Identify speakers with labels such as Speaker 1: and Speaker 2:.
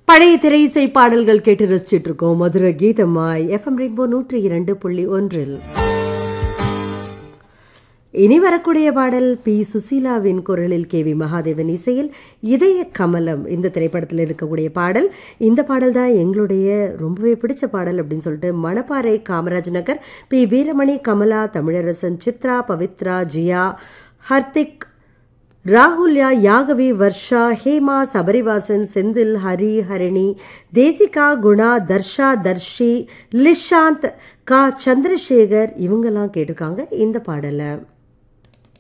Speaker 1: பழைய திரை இசை பாடல்கள் கேட்டு ரசிச்சிட்டு இருக்கோம் மதுரை கீதமாய் எஃப்எம் ரெயின்போ நூற்றி இரண்டு புள்ளி ஒன்றில் இனி வரக்கூடிய பாடல் பி சுசீலாவின் குரலில் கே வி மகாதேவன் இசையில் இதய கமலம் இந்த திரைப்படத்தில் இருக்கக்கூடிய பாடல் இந்த பாடல் தான் எங்களுடைய ரொம்பவே பிடிச்ச பாடல் அப்படின்னு சொல்லிட்டு மணப்பாறை காமராஜ் நகர் பி வீரமணி கமலா தமிழரசன் சித்ரா பவித்ரா ஜியா ஹர்திக் ராகுல்யா யாகவி வர்ஷா ஹேமா சபரிவாசன் செந்தில் ஹரி ஹரிணி தேசிகா குணா தர்ஷா தர்ஷி லிஷாந்த் கா சந்திரசேகர் இவங்கெல்லாம் கேட்டிருக்காங்க இந்த பாடலை